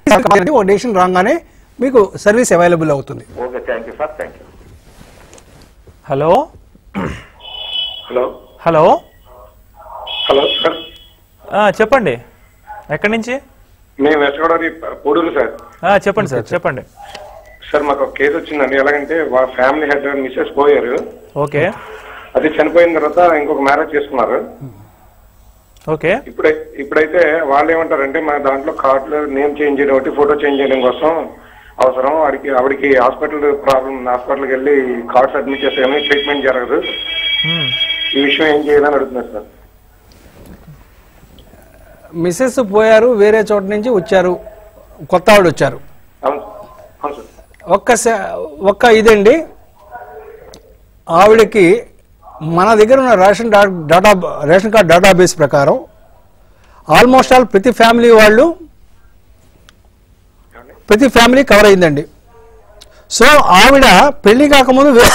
ఒక డెసిషన్ రాగానే మీకు సర్వీస్ అవైలబుల్ అవుతుంది okay thank you sir thank you hello hello hello hello sir ఆ, చెప్పండి ఎక్కడి నుంచి మేము వెస్ట్ గోదావరి పొడూరు సార్ ఆ, చెప్పండి సార్ చెప్పండి సార్ మాకు ఒక కేసు వచ్చిందండి ఎలాగంటే వాళ్ళ ఫ్యామిలీ హెడ్ మిస్సెస్ పోయారు ఓకే అది చనిపోయిన తర్వాత ఇంకొక మ్యారేజ్ చేసుకున్నారు ఓకే ఇప్పుడై ఇప్పుడైతే వాళ్ళు ఏమంటారంటే మా దాంట్లో కార్డులో నేమ్ చేంజ్ చేయడం ఒకటి ఫోటో చేంజ్ చేయడం కోసం అవసరం వాడికి ఆవిడకి హాస్పిటల్ ప్రాబ్లం హాస్పిటల్కి వెళ్ళి కార్డ్స్ అడ్మిట్ చేస్తే కానీ ట్రీట్మెంట్ జరగదు మ్మ్. ఈ విషయం ఏం చేయాలని అడుగుతున్నారు సార్ మిస్సెస్ పోయారు వేరే చోట నుంచి వచ్చారు కొత్త ఆవిడ వచ్చారు అవును అవును సార్ ఒక్క స- ఒక్క ఇదండి ఆవిడకి మన దగ్గర ఉన్న రేషన్ డా- డాటా రేషన్ కార్డ్ డేటాబేస్ ప్రకారం ఆల్మోస్ట్ ఆల్ ప్రతి ఫ్యామిలీ వాళ్ళు ప్రతి ఫ్యామిలీ కవర్ అయిందండి సో ఆవిడ పెళ్లి కాకముందు వే-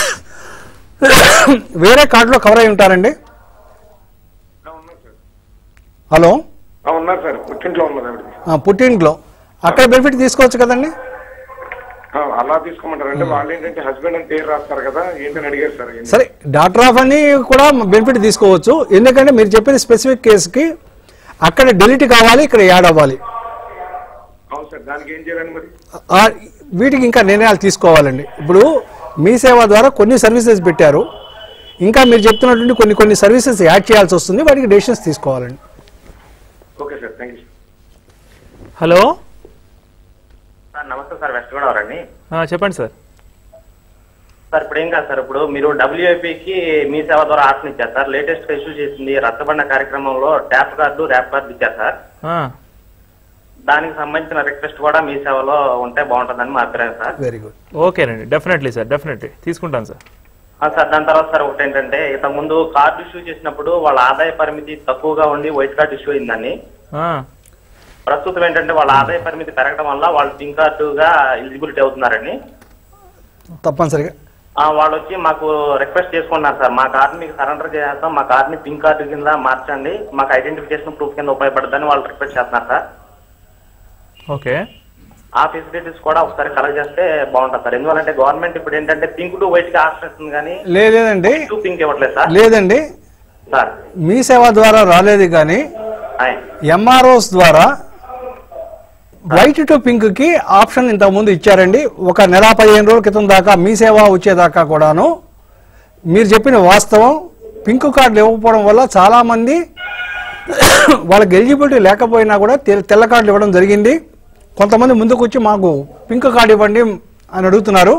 వేరే కార్డులో కవర్ అయి ఉంటారండి ఆ, ఉన్నారు సార్ హలో ఆ, ఉన్నారు సార్ పుట్టింట్లో ఉన్నారు ఆవిడకి ఆ, పుట్టింట్లో అక్కడ బెనిఫిట్ తీసుకోవచ్చు కదండి ఆ, అలా తీసుకోమంటారు అంటే వాళ్ళు ఏంటంటే హస్బెండ్ అని పేరు రాస్తారు కదా ఏంటని అడిగారు సార్ ఏంటి? సరే డాక్టర్ ఆఫ్ అని కూడా బెనిఫిట్ తీసుకోవచ్చు ఎందుకంటే మీరు చెప్పిన స్పెసిఫిక్ కేసుకి అక్కడ డెలిట్ కావాలి ఇక్కడ యాడ్ అవ్వాలి అవును సార్ దానికి ఏం చేయాలని మరి ఆ, వీటికి ఇంకా నిర్ణయాలు తీసుకోవాలండి ఇప్పుడు మీ సేవ ద్వారా కొన్ని సర్వీసెస్ పెట్టారు ఇంకా మీరు చెప్తున్నటువంటి కొన్ని కొన్ని సర్వీసెస్ యాడ్ చేయాల్సి వస్తుంది వాటికి డెసిషన్స్ తీసుకోవాలండి okay sir thank you hello sir నమస్తే సార్ వెస్ట్ గోదావరి అండి ఆ, చెప్పండి సార్ సార్ ఇప్పుడు ఏం కాదు సార్ ఇప్పుడు మీరు డబ్ల్యూఐపికి మీ సేవ ద్వారా ఆప్షన్ ఇచ్చారు సార్ లేటెస్ట్ ఇష్యూ చేసింది రచ్చబండ కార్యక్రమంలో ట్యాప్ కార్డు ర్యాప్ కార్డు ఇచ్చారు సార్ ఆ, దానికి సంబంధించిన రిక్వెస్ట్ కూడా మీ సేవలో ఉంటే బాగుంటుందని మా అభిప్రాయం సార్ వెరీ గుడ్ ఓకేనండి డెఫినెట్లీ సార్ డెఫినెట్లీ తీసుకుంటాను సార్ ఆ, సార్ దాని తర్వాత సార్ ఒకటి ఏంటంటే ఇంతకు ముందు కార్డు ఇష్యూ చేసినప్పుడు వాళ్ళ ఆదాయ పరిమితి తక్కువగా ఉండి వైట్ కార్డు ఇష్యూ అయిందని ఆ, ప్రస్తుతం ఏంటంటే వాళ్ళ ఆదాయ పరిమితి పెరగడం వల్ల వాళ్ళు పింక్ కార్డుగా ఎలిజిబిలిటీ అవుతున్నారండి తప్పనిసరిగా ఆ, వాళ్ళు వచ్చి మాకు రిక్వెస్ట్ చేసుకున్నారు సార్ మా కార్డు మీకు సరెండర్ చేస్తాం మా కార్డుని పింక్ కార్డు కింద మార్చండి మాకు ఐడెంటిఫికేషన్ ప్రూఫ్ కింద ఉపయోగపడుతుందని వాళ్ళు రిక్వెస్ట్ చేస్తున్నారు సార్ ఓకే ఆ ఫెసిలిటీస్ కూడా ఒకసారి కలెక్ట్ చేస్తే బాగుంటుంది సార్ ఎందువల్లంటే గవర్నమెంట్ ఇప్పుడు ఏంటంటే పింక్ టు వైట్ కి ఆప్షన్ ఇస్తుంది కానీ లే- లేదండి టు పింక్ ఇవ్వట్లేదు సార్ లేదండి సార్ మీ సేవ ద్వారా రాలేదు కానీ ఆయ్. ఎంఆర్ఓస్ ద్వారా వైట్ టు పింక్ కి ఆప్షన్ ఇంతకుముందు ఇచ్చారండి ఒక నెల పదిహేను రోజుల క్రితం దాకా మీ సేవ వచ్చేదాకా కూడాను మీరు చెప్పిన వాస్తవం పింక్ కార్డులు ఇవ్వకపోవడం వల్ల చాలా మంది వాళ్ళకి ఎలిజిబిలిటీ లేకపోయినా కూడా తె- తెల్ల కార్డులు ఇవ్వడం జరిగింది కొంతమంది ముందుకు వచ్చి మాకు పింక్ కార్డు ఇవ్వండి అని అడుగుతున్నారు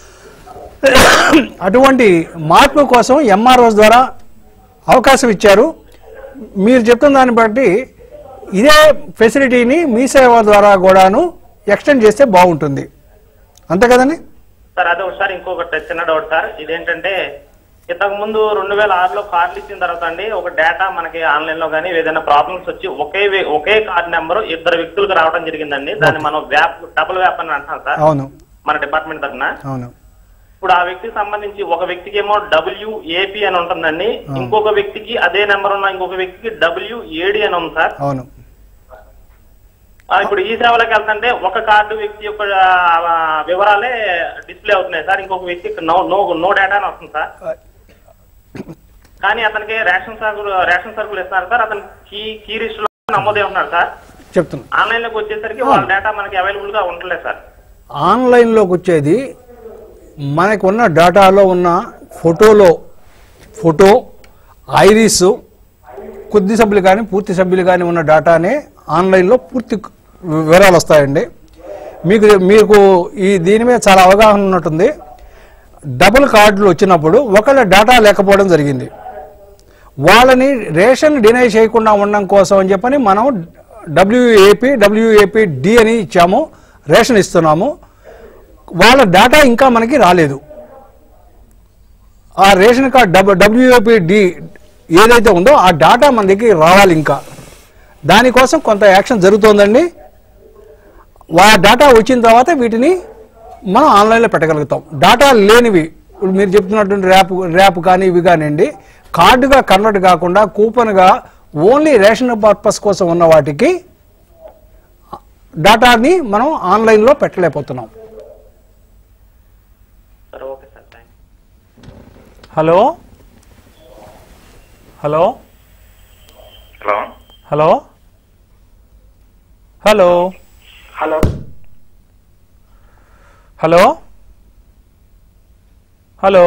అటువంటి మార్పు కోసం ఎంఆర్ఓస్ ద్వారా అవకాశం ఇచ్చారు మీరు చెప్తున్న దాన్ని బట్టి ఇదే ఫెసిలిటీని మీ సేవ ద్వారా కూడాను ఎక్స్టెండ్ చేస్తే బాగుంటుంది అంతే కదండి సార్ అదే ఒకసారి ఇంకొకటి చిన్న డౌట్ సార్ ఇదేంటంటే ఇంతకు ముందు రెండు వేల ఆరులో కార్డులు ఇచ్చిన తర్వాత అండి ఒక డేటా మనకి ఆన్లైన్ లో కానీ ఏదైనా ప్రాబ్లమ్స్ వచ్చి ఒకే వే- ఒకే కార్డ్ నెంబర్ ఇద్దరు వ్యక్తులకు రావడం జరిగిందండి దాన్ని మనం వ్యాప్ డబుల్ వ్యాప్ అని అంటాం సార్ అవును మన డిపార్ట్మెంట్ తరఫున అవును ఇప్పుడు ఆ వ్యక్తికి సంబంధించి ఒక వ్యక్తికి ఏమో డబ్ల్యూ ఏపీ అని ఉంటుందండి ఇంకొక వ్యక్తికి అదే నెంబర్ ఉన్న ఇంకొక వ్యక్తికి డబ్ల్యూ ఏడి అని ఉంది సార్ అవును ఆ, ఇప్పుడు ఈ సేవలోకి వెళ్తుంటే ఒక కార్డు వ్యక్తి యొక్క ఆ, వివరాలే డిస్ప్లే అవుతున్నాయి సార్ ఇంకొక వ్యక్తికి నో నో నో డేటా అని వస్తుంది సార్ కానీ అతనికి రేషన్ సరుకులు రేషన్ సరుకులు ఇస్తున్నారు సార్ అతను కీ కీ లిస్ట్ లో నమోదే ఉంటున్నారు సార్ చెప్తున్నా ఆన్లైన్ లోకి వచ్చేసరికి వాళ్ళ డేటా మనకి అవైలబుల్ గా ఉండలేదు సార్ ఆన్లైన్లోకి వచ్చేది మనకు ఉన్న డేటాలో ఉన్న ఫోటోలో ఫోటో ఐరిస్ కొద్ది సభ్యులు కానీ పూర్తి సభ్యులు కానీ ఉన్న డేటానే ఆన్లైన్లో పూర్తి వివరాలు వస్తాయండి మీకు మీకు ఈ దీని మీద చాలా అవగాహన ఉన్నట్టుంది డబుల్ కార్డులు వచ్చినప్పుడు ఒకళ్ళ డేటా లేకపోవడం జరిగింది వాళ్ళని రేషన్ డినై చేయకుండా ఉండడం కోసం అని చెప్పని మనం డబ్ల్యూఏపీ డబ్ల్యూఏపీ డి అని ఇచ్చాము రేషన్ ఇస్తున్నాము వాళ్ళ డేటా ఇంకా మనకి రాలేదు ఆ రేషన్ కార్డ్ డబ్ డబ్ల్యూఏపీ డి ఏదైతే ఉందో ఆ డేటా మన దగ్గరికి రావాలి ఇంకా దానికోసం కొంత యాక్షన్ జరుగుతోందండి ఆ డేటా వచ్చిన తర్వాత వీటిని మనం ఆన్లైన్లో పెట్టగలుగుతాం డేటా లేనివి ఇప్పుడు మీరు చెప్తున్నటువంటి ర్యాప్ ర్యాప్ కానీ ఇవి కానివ్వండి కార్డుగా కన్వర్ట్ కాకుండా కూపన్గా ఓన్లీ రేషన్ పర్పస్ కోసం ఉన్న వాటికి డేటాని మనం ఆన్లైన్లో పెట్టలేకపోతున్నాం sir okay sir thank hello hello hello hello hello hello hello hello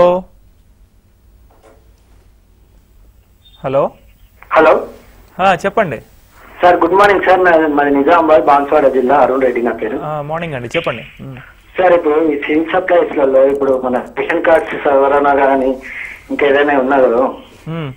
hello hello ఆ, చెప్పండి సార్ గుడ్ మార్నింగ్ సార్ నా- మాది నిజామాబాద్ బాన్స్వాడ జిల్లా అరుణ్ రెడ్డి నా పేరు ఆ, మార్నింగ్ అండి చెప్పండి ఉమ్. సార్ ఇప్పుడు ఈ సిమ్ సప్లైస్ లలో ఇప్పుడు మన రేషన్ కార్డ్స్ సవరణ కానీ ఇంకేదైనా ఉన్నా కదా ఉమ్.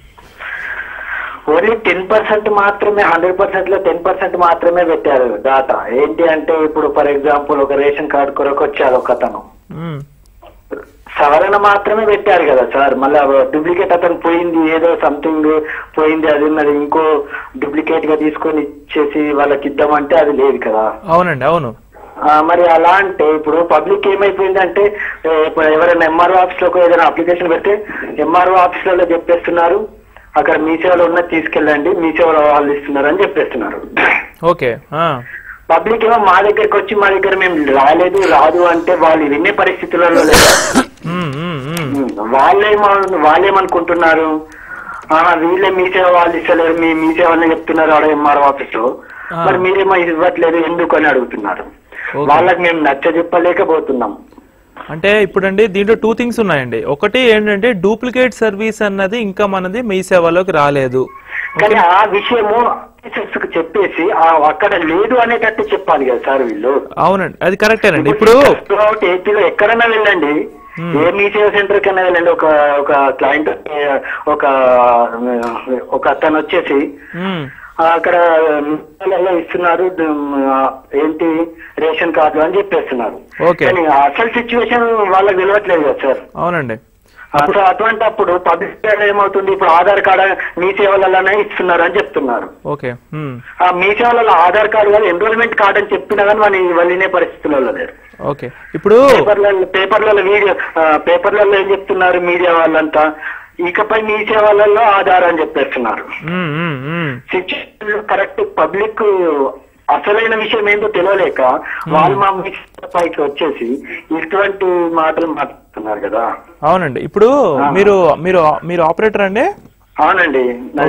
ఓన్లీ టెన్ పర్సెంట్ మాత్రమే హండ్రెడ్ పర్సెంట్ లో టెన్ పర్సెంట్ మాత్రమే పెట్టారు డాటా ఏంటి అంటే ఇప్పుడు ఫర్ ఎగ్జాంపుల్ ఒక రేషన్ కార్డ్ కొరకు వచ్చాడు ఒక అతను ఉమ్. సవరణ మాత్రమే పెట్టారు కదా సార్ మళ్ళీ డూప్లికేట్ అతను పోయింది ఏదో సంథింగ్ పోయింది అది ఉన్నది ఇంకో డూప్లికేట్ గా తీసుకొని ఇచ్చేసి వాళ్ళకి ఇద్దామంటే అది లేదు కదా అవునండి అవును ఆ, మరి అలా అంటే ఇప్పుడు పబ్లిక్ ఏమైపోయిందంటే ఏ, ఇప్పుడు ఎవరైనా ఎంఆర్ఓ ఆఫీస్ లో ఏదైనా అప్లికేషన్ పెడితే ఎంఆర్ఓ ఆఫీస్ లలో చెప్పేస్తున్నారు అక్కడ మీ సేవలో ఉన్న తీసుకెళ్ళండి మీ సేవలో వాళ్ళు ఇస్తున్నారు అని చెప్పేస్తున్నారు ఓకే ఆ. పబ్లిక్ ఏమో మా దగ్గరికి వచ్చి మా దగ్గర మేము రాలేదు రాదు అంటే వాళ్ళు వినే పరిస్థితులలో లేదు ఉమ్, ఉమ్, ఉమ్. వాళ్ళేమో వాళ్ళేమనుకుంటున్నారు ఆ, వీళ్ళే మీ సేవ వాళ్ళు ఇస్తలేరు మీ మీ సేవనే చెప్తున్నారు ఆడ ఎంఆర్ఓ ఆఫీస్ లో ఆ. మరి మీరేమో ఇవ్వట్లేదు ఎందుకు అని అడుగుతున్నారు ఓకే. వాళ్ళకి మేము నచ్చ చెప్పలేకపోతున్నాం అంటే ఇప్పుడండి దీంట్లో టూ థింగ్స్ ఉన్నాయండి ఒకటి ఏంటంటే డూప్లికేట్ సర్వీస్ అన్నది ఇంకా మనది మీ సేవలోకి రాలేదు కానీ ఆ విషయము ఆఫీసర్స్ కు చెప్పేసి ఆ అక్కడ లేదు అనేటట్టు చెప్పాలి కదా సార్ వీళ్ళు అవునండి అది కరెక్టేనండి ఇప్పుడు త్రూఅవుట్ ఏపీలో ఎక్కడైనా వెళ్ళండి ఏ మీ సేవ సెంటర్ కన్నా వెళ్ళండి ఒక ఒక క్లయింట్ ఒక ఒక అతను వచ్చేసి ఉమ్, ఆ, అక్కడ నెలలో ఇస్తున్నారు ద- ఏంటి రేషన్ కార్డు అని చెప్పేస్తున్నారు ఓకే. కానీ అసలు సిచ్యువేషన్ వాళ్ళకి తెలియట్లేదు కదా సార్ అవునండి అసలు అటువంటి అప్పుడు పబ్లిక్ ఏమవుతుంది ఇప్పుడు ఆధార్ కార్డు మీ సేవలలోనే ఇస్తున్నారు అని చెప్తున్నారు ఓకే ఉమ్, ఆ మీ సేవలలో ఆధార్ కార్డు కానీ ఎన్రోల్మెంట్ కార్డు అని చెప్పినా కానీ మన వెళ్ళినే పరిస్థితులలో లేరు ఓకే ఇప్పుడు పేపర్లలో పేపర్లలో వీడియో ఆ, పేపర్లలో ఏం చెప్తున్నారు మీడియా వాళ్ళంతా ఇకపై మీ సేవలలో ఆధార్ అని చెప్పేస్తున్నారు ఉమ్, ఉమ్, ఉమ్. సిచ్యువేషన్ కరెక్ట్ పబ్లిక్ అసలైన విషయం ఏంటో తెలియలేక వాళ్ళు మా మీ పైకి వచ్చేసి ఇటువంటి మాటలు మాట్లాడుతున్నారు కదా అవునండి ఇప్పుడు మీరు మీరు మీరు ఆపరేటర్ అండి అవునండి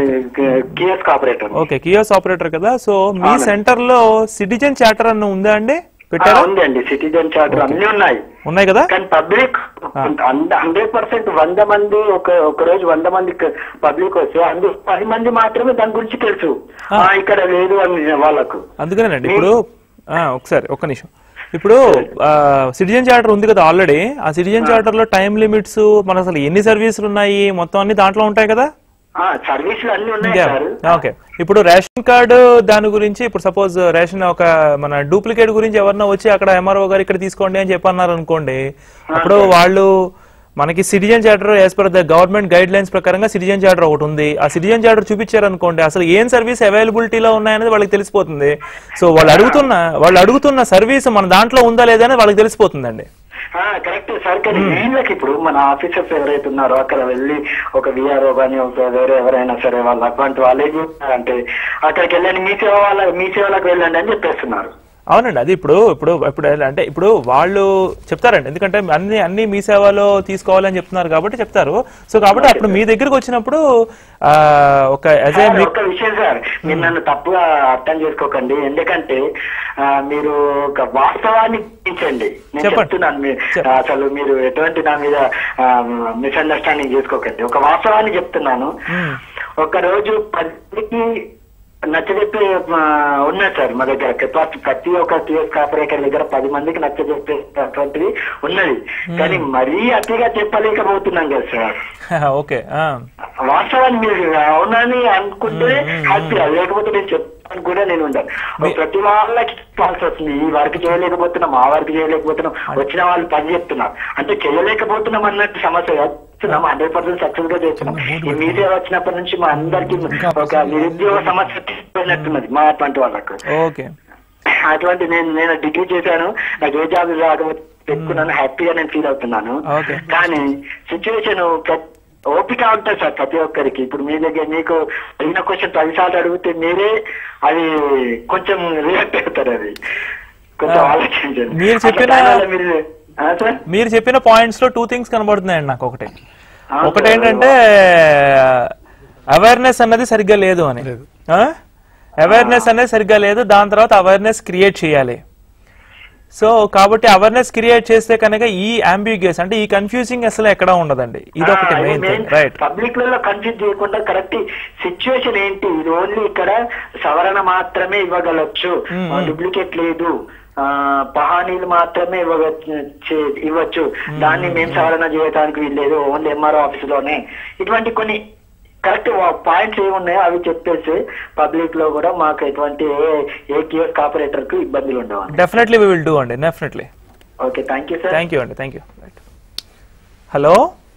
kiosk operator okay kiosk operator కదా సో మీ అవునండి. సెంటర్ లో సిటిజన్ చార్టర్ అన్న ఉందా అండి పెట్టారా ఉంది అండి సిటిజన్ చార్టర్ అన్ని ఉన్నాయి ఉన్నాయి కదా కానీ పబ్లిక్ హండ్రెడ్ పర్సెంట్ వంద మంది ఒక ఒక రోజు వంద మంది పబ్లిక్ వస్తే అందులో పది మంది మాత్రమే దాని గురించి తెలుసు ఆ, ఇక్కడ లేదు అని వాళ్ళకు అందుకనేనండి ఇప్పుడు ఆ, ఒకసారి ఒక్క నిమిషం ఇప్పుడు సిటిజన్ చార్టర్ ఉంది కదా ఆల్రెడీ ఆ సిటిజన్ చార్టర్ లో టైం లిమిట్స్ మన అసలు ఎన్ని సర్వీసులు ఉన్నాయి మొత్తం అన్ని దాంట్లో ఉంటాయి కదా ఆ సర్వీసులు అన్ని ఉన్నాయి ఇంకా సార్ ఓకే ఇప్పుడు రేషన్ కార్డు దాని గురించి ఇప్పుడు సపోజ్ రేషన్ ఒక మన డూప్లికేట్ గురించి ఎవరన్నా వచ్చి అక్కడ ఎంఆర్ఓ గారు ఇక్కడ తీసుకోండి అని చెప్పన్నారు అనుకోండి అప్పుడు వాళ్ళు మనకి citizen charter as per the government guidelines ప్రకారంగా సిటిజన్ చార్టర్ ఒకటి ఉంది ఆ సిటిజన్ చార్టర్ చూపించారు అనుకోండి అసలు ఏం సర్వీస్ అవైలబిలిటీలో ఉన్నాయనేది వాళ్ళకి తెలిసిపోతుంది సో వాళ్ళు అడుగుతున్న వాళ్ళు అడుగుతున్న సర్వీస్ మన దాంట్లో ఉందా లేదా అనేది వాళ్ళకి తెలిసిపోతుందండి కరెక్ట్ సార్ కానీ వీళ్ళకి ఇప్పుడు మన ఆఫీసర్స్ ఎవరైతే ఉన్నారో అక్కడ వెళ్ళి ఒక విఆర్ఓ కానీ ఒక వేరే ఎవరైనా సరే వాళ్ళు అటువంటి వాళ్ళు ఏం చెప్తారంటే అక్కడికి వెళ్ళండి మీ సేవ వాళ్ళ మీ సేవలకు వెళ్ళండి అని చెప్పేస్తున్నారు అవునండి అది ఇప్పుడు ఇప్పుడు ఇప్పుడు ఎలా అంటే ఇప్పుడు వాళ్ళు చెప్తారండి ఎందుకంటే అన్ని అన్ని మీ సేవలో తీసుకోవాలని చెప్తున్నారు కాబట్టి చెప్తారు సో కాబట్టి అప్పుడు మీ దగ్గరకు వచ్చినప్పుడు ఆ, ఒక యాజ్ ఏ సార్, ఒక విషయం సార్ మీరు నన్ను తప్పుగా అర్థం చేసుకోకండి ఎందుకంటే ఆ, మీరు ఒక వాస్తవాన్ని గుర్తించండి నేను చెప్పండి. చెప్తున్నాను మీ- చెప్పండి. అసలు మీరు ఎటువంటి నా మీద మిస్అండర్స్టాండింగ్ చేసుకోకండి ఒక వాస్తవాన్ని చెప్తున్నాను మ్మ్. ఒక రోజు పదికి నచ్చజెప్పే ఆ, ఉన్నాయి సార్ మా దగ్గర కెపాసిటీ ప్రతి ఒక్క టీఎస్ కార్పొరేటర్ దగ్గర పది మందికి నచ్చజెప్పేటటువంటిది ఉన్నది కానీ మరీ అతిగా చెప్పలేకపోతున్నాం కదా సార్ ఓకే ఆ. వాస్తవాన్ని మీరు అవునని అనుకుంటే హ్యాపీ లేకపోతే నేను చెప్పాను కూడా నేను ఉండను మీ- ప్రతి వాళ్ళకి చెప్పాల్సి వస్తుంది ఈ వర్క్ చేయలేకపోతున్నాం ఆ వర్క్ చేయలేకపోతున్నాం వచ్చిన వాళ్ళు పని చెప్తున్నారు అంటే చేయలేకపోతున్నాం అన్నట్టు సమస్య కాదు చేస్తున్నాం హండ్రెడ్ పర్సెంట్ సక్సెస్ గా చేస్తున్నాం ఈ మీడియా వచ్చినప్పటి నుంచి మా అందరికి ఒక నిరుద్యోగ సమస్య పోయినట్టున్నది మా అటువంటి వాళ్ళకు ఓకే అటువంటి నేను నేను డిగ్రీ చేశాను నాకు ఏ జాబ్ రాకపోతే పెట్టుకున్నాను హ్యాపీగా నేను ఫీల్ అవుతున్నాను ఓకే. కానీ సిచ్యువేషన్ ఓపిక ఉంటుంది సార్ ప్రతి ఒక్కరికి ఇప్పుడు మీ దగ్గర మీకు అడిగిన క్వశ్చన్ పదిసార్లు అడిగితే మీరే అది కొంచెం రియాక్ట్ అవుతారు అది కొంచెం ఆ, ఆలోచించండి మీరు అట్లా చెప్పిన- దానివల్ల మీరు ఆ, సార్ మీరు చెప్పిన పాయింట్స్ లో టూ థింగ్స్ కనబడుతున్నాయండి నాకు ఒకటి ఆ, ఒకటి సార్. ఏంటంటే అవేర్నెస్ అన్నది సరిగ్గా లేదు అని అవేర్నెస్ అనేది సరిగ్గా లేదు దాని తర్వాత అవేర్నెస్ క్రియేట్ చేయాలి సో కాబట్టి అవేర్నెస్ క్రియేట్ చేస్తే కనుక ఈ అంబిగ్యూస్ అంటే ఈ కన్ఫ్యూజింగ్ అసలు ఎక్కడా ఉండదండి ఇది ఒకటి మెయిన్ థింగ్ రైట్ పబ్లిక్ లలో కన్ఫ్యూజ్ చేయకుండా కరెక్ట్ సిచ్యువేషన్ ఏంటి ఇది ఓన్లీ ఇక్కడ సవరణ మాత్రమే ఇవ్వగలచ్చు Hmm. డూప్లికేట్ లేదు ఆ, పహానీలు మాత్రమే ఇవ్వగ చే- ఇవ్వచ్చు దాన్ని మేము సవరణ చేయడానికి వీల్లేదు ఓన్లీ ఎంఆర్ఓ ఆఫీస్ లోనే ఇటువంటి కొన్ని కరెక్ట్ పాయింట్స్ ఏమున్నాయో అవి చెప్పేసి పబ్లిక్ లో కూడా మాకు ఎటువంటి ఏ- ఏ కియోస్క్ ఆపరేటర్ కు ఇబ్బందులు ఉండవు డెఫినెట్లీ వి విల్ డూ అండి definitely okay thank you sir thank you అండి thank you right hello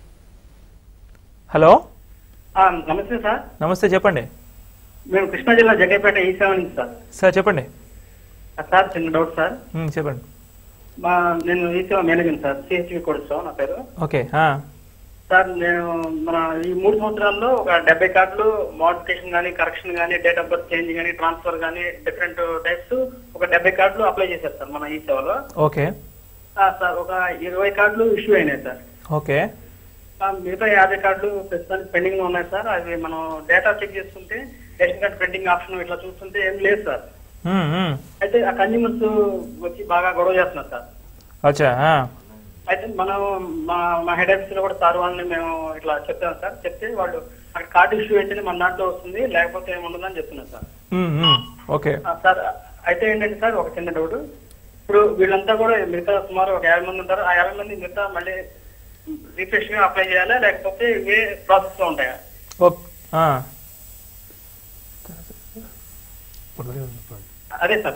hello ఆ, నమస్తే సార్ నమస్తే చెప్పండి మేము కృష్ణా జిల్లా జగ్గైపేట ఈ సేవ నుంచి సార్ సార్ చెప్పండి ఆ, సార్ చిన్న డౌట్ సార్ మ్, చెప్పండి మా నేను ఈ సేవ మేనేజర్ సార్ సిహెచ్వి కొడుస్తాం నా పేరు ఓకే సార్ నేను మన ఈ మూడు సంవత్సరాల్లో ఒక డెబ్బై కార్డులు మోడిఫికేషన్ కానీ కరెక్షన్ కానీ డేట్ ఆఫ్ బర్త్ చేంజ్ కానీ ట్రాన్స్ఫర్ కానీ డిఫరెంట్ టైప్స్ ఒక డెబ్బై కార్డులు అప్లై చేశారు సార్ మన ఈ సేవలో ఓకే ఆ, సార్ ఒక ఇరవై కార్డులు ఇష్యూ అయినాయి సార్ ఓకే ఆ, మిగతా యాభై కార్డులు ప్రస్తుతానికి పెండింగ్ లో ఉన్నాయి సార్ అవి మనం డేటా చెక్ చేసుకుంటే రేషన్ కార్డ్ ప్రింటింగ్ ఆప్షన్ ఇట్లా చూస్తుంటే ఏం లేదు సార్ మ్, మ్. అయితే ఆ కన్జ్యూమర్స్ వచ్చి బాగా గొడవ చేస్తున్నారు సార్ అచ్చా ఆ. అయితే మనం మా మా హెడ్ ఆఫీస్ లో కూడా సార్ వాళ్ళని మేము ఇట్లా చెప్తాం సార్ చెప్తే వాళ్ళు అక్కడ కార్డు ఇష్యూ అయితేనే మన దాంట్లో వస్తుంది లేకపోతే ఏమి ఉండదని చెప్తున్నారు సార్ మ్, మ్. ఓకే ఆ, సార్ అయితే ఏంటంటే సార్ ఒక చిన్న డౌట్ ఇప్పుడు వీళ్ళంతా కూడా మిగతా సుమారు ఒక యాభై మంది ఉంటారు ఆ యాభై మంది మిగతా మళ్ళీ రిఫ్రెష్ గా అప్లై చేయాలా లేకపోతే ఇవే ప్రాసెస్ లో ఉంటాయా ఓక్- ఆ. అదే సార్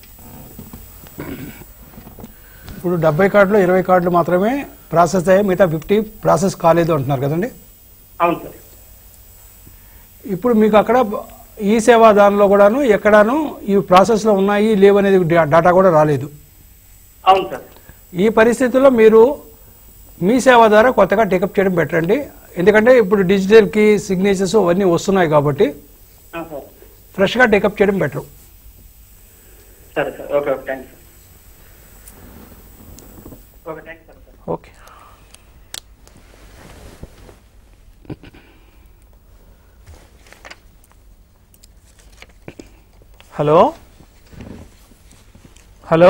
ఇప్పుడు డెబ్బై కార్డులు ఇరవై కార్డులు మాత్రమే ప్రాసెస్ అయ్యాయి మిగతా ఫిఫ్టీ ప్రాసెస్ కాలేదు అంటున్నారు కదండి అవును సార్ ఇప్పుడు మీకు అక్కడ ఈ సేవా దానిలో కూడాను ఎక్కడాను ఈ ప్రాసెస్లో ఉన్నాయి లేవు అనేది డా- డేటా కూడా రాలేదు అవును సార్ ఈ పరిస్థితుల్లో మీరు మీ సేవ ద్వారా కొత్తగా టేకప్ చేయడం బెటర్ అండి ఎందుకంటే ఇప్పుడు డిజిటల్కి సిగ్నేచర్స్ అవన్నీ వస్తున్నాయి కాబట్టి ఆ, సార్ ఫ్రెష్గా టేకప్ చేయడం బెటర్ సరే sir okay okay thanks sir okay thanks sir okay hello hello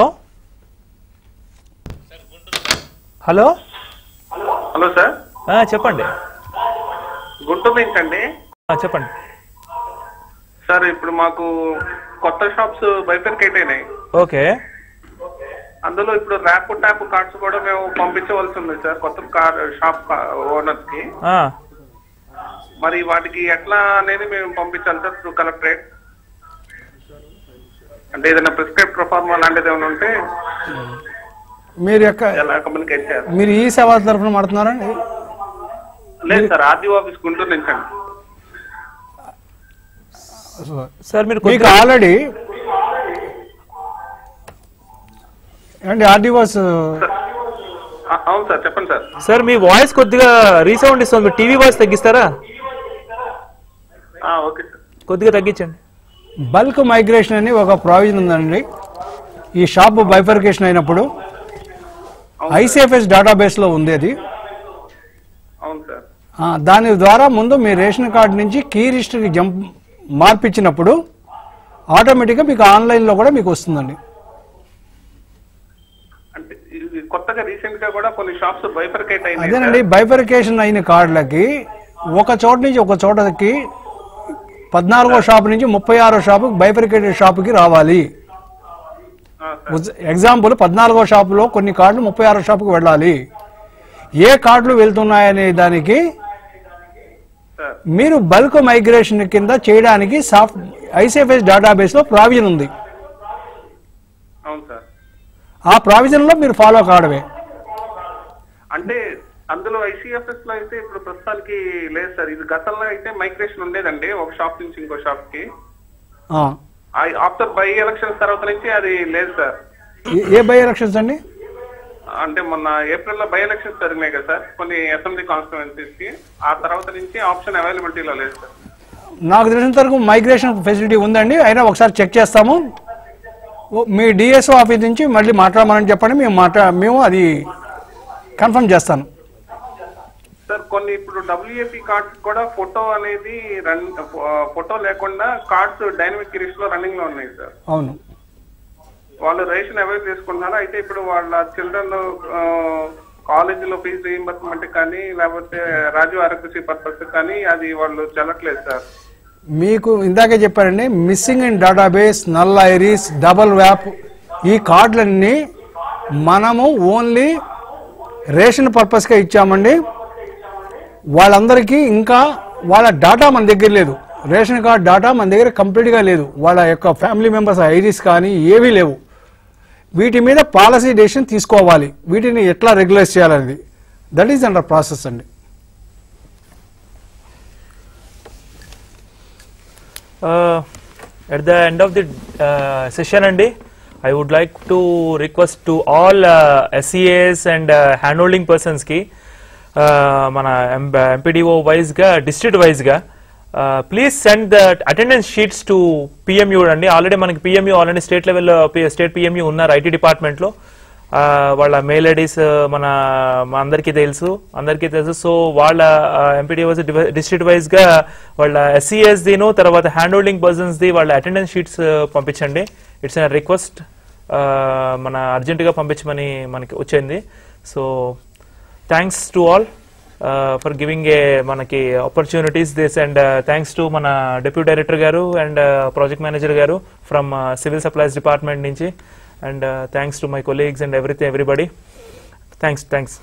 hello hello sir ఆ, చెప్పండి గుంటూరు నుంచి అండి ఆ, చెప్పండి సార్ ఇప్పుడు మాకు కొత్త షాప్స్ బైఫర్కేట్ అయినాయి ఓకే అందులో ఇప్పుడు ర్యాప్ ట్యాప్ కార్డ్స్ కూడా మేము పంపించవలసి ఉంది సార్ కొత్త కార్ షాప్ ఓనర్స్ కి ఆ, మరి వాటికి ఎట్లా అనేది మేము పంపించాలి సార్ త్రూ కలెక్టరేట్ అంటే ఏదైనా ప్రిస్క్రైబ్ ప్రొఫార్మా లాంటిది ఏమైనా ఉంటే మీరు ఎక్క ఎలా కమ్యూనికేట్ చేయాలి మీరు ఈ సేవ తరఫున మాడుతున్నారండి లేదు సార్ ఆర్డీఓ ఆఫీస్ గుంటూరు నుంచి అండి సార్ మీరు మీకు కొద్దిగా ఆల్రెడీ ఏమండి ఆర్డీఓస్ ఆ, అవును సార్ చెప్పండి సార్ సార్ మీ వాయిస్ కొద్దిగా రీసౌండ్ ఇస్తుంది మీరు టీవీ వాయిస్ తగ్గిస్తారా ఆ, ఓకే సార్ కొద్దిగా తగ్గించండి బల్క్ మైగ్రేషన్ అని ఒక ప్రావిజన్ ఉందండి ఈ షాప్ బైఫర్కేషన్ అయినప్పుడు ఐసిఎఫ్ఎస్ డేటాబేస్లో ఉంది అది అవును సార్ ఆ, దాని ద్వారా ముందు మీ రేషన్ కార్డు నుంచి కీ రిజిస్టర్కి జంప్ మార్పించినప్పుడు ఆటోమేటిక్గా మీకు ఆన్లైన్లో కూడా మీకు వస్తుందండి అంటే ఇది కొత్తగా రీసెంట్ గా కూడా కొన్ని షాప్స్ బైఫర్కేట్ అయినాయి అదేనండి సార్. బైఫర్కేషన్ అయిన కార్డులకి ఒక చోట నుంచి ఒక చోటకి పద్నాలుగో షాప్ నుంచి ముప్పై ఆరో షాపు బైఫర్కేటెడ్ షాపుకి రావాలి ఆ, సార్. ఎగ్జాంపుల్ పద్నాలుగో షాపులో కొన్ని కార్డులు ముప్పై ఆరో షాపుకి వెళ్ళాలి ఏ కార్డులు వెళ్తున్నాయనే దానికి సార్ మీరు బల్క్ మైగ్రేషన్ కింద చేయడానికి సాఫ్ట్ ఐసిఎఫ్ఎస్ డేటాబేస్లో ప్రావిజన్ ఉంది అవును సార్ ఆ ప్రావిజన్లో మీరు ఫాలో కావడమే అంటే అందులో ఐసీఎఫ్ఎస్ లో అయితే ఇప్పుడు ప్రస్తుతానికి లేదు సార్ ఇది గతంలో అయితే మైగ్రేషన్ ఉండేదండి ఒక షాప్ నుంచి ఇంకో షాప్ కి ఆ. ఆఫ్టర్ బై ఎలక్షన్స్ తర్వాత నుంచి అది లేదు సార్ ఏ- ఏ బై ఎలక్షన్స్ అండి అంటే మొన్న ఏప్రిల్ లో బై ఎలక్షన్స్ జరిగినాయి కదా సార్ కొన్ని అసెంబ్లీ కాన్స్టిట్యువెన్సీస్ కి ఆ తర్వాత నుంచి ఆప్షన్ అవైలబిలిటీలో లేదు సార్ నాకు తెలిసినంత వరకు మైగ్రేషన్ ఫెసిలిటీ ఉందండి అయినా ఒకసారి చెక్ చేస్తాము ఓ- మీ డిఎస్ఓ ఆఫీస్ నుంచి మళ్ళీ మాట్లాడమని చెప్పండి మేము మాట్లా మేము అది కన్ఫర్మ్ చేస్తాను సార్ కొన్ని ఇప్పుడు డబ్ల్యూఏపీ కార్డ్స్ కూడా ఫోటో అనేది రన్ ఫోటో లేకుండా కార్డ్స్ డైనమిక్ లిస్ట్ లో రన్నింగ్ లో ఉన్నాయి సార్ అవును వాళ్ళు రేషన్ అవైల్ చేసుకుంటున్నారు అయితే ఇప్పుడు వాళ్ళ చిల్డ్రన్ కాలేజీలో ఫీజు రీయింబర్స్మెంట్ కానీ లేకపోతే రాజీవ్ ఆరోగ్యశ్రీ పర్పస్ కానీ అది వాళ్ళు చెల్లట్లేదు సార్ మీకు ఇందాకే చెప్పారండి missing in database null iris double వ్యాప్ ఈ కార్డులన్నీ మనము ఓన్లీ రేషన్ పర్పస్గా ఇచ్చామండి వాళ్ళందరికీ ఇంకా వాళ్ళ డాటా మన దగ్గర లేదు రేషన్ కార్డ్ డాటా మన దగ్గర కంప్లీట్గా లేదు వాళ్ళ యొక్క ఫ్యామిలీ మెంబర్స్ ఐడీస్ కానీ ఏవీ లేవు వీటి మీద పాలసీ డెసిషన్ తీసుకోవాలి వీటిని ఎట్లా రెగ్యులైజ్ చేయాలనేది దట్ ఈస్ అండర్ ప్రాసెస్ అండి Uh, at the end of the uh, session అండి I would like to request to all ఎస్సీఏస్ అండ్ హ్యాండ్ పర్సన్స్ కి uh, మన ఎంపీడీఓ వైజ్ గా డిస్ట్రిక్ట్ వైజ్ గా please send the attendance sheets to PMU అండి already మనకి PMU already state లెవెల్లో state PMU ఉన్నారు ఐటీ డిపార్ట్మెంట్ లో ఆ, వాళ్ళ మెయిల్ ఐడీస్ మన మా అందరికీ తెలుసు అందరికీ తెలుసు సో వాళ్ళ ఎంపీడీఓస్ డిస్ట్రిక్ట్ వైజ్ గా వాళ్ళ ఎస్సీఎస్ దిను తర్వాత హ్యాండ్ హోల్డింగ్ పర్సన్స్ ది వాళ్ళ అటెండెన్స్ షీట్స్ పంపించండి ఇట్స్ రిక్వెస్ట్ మన అర్జెంట్ గా పంపించమని మనకి వచ్చింది so thanks to all for giving a మనకి opportunities this and thanks to మన డెప్యూటీ డైరెక్టర్ గారు అండ్ ప్రాజెక్ట్ మేనేజర్ గారు ఫ్రమ్ సివిల్ సప్లైస్ డిపార్ట్మెంట్ నుంచి and thanks to my colleagues and everything everybody thanks thanks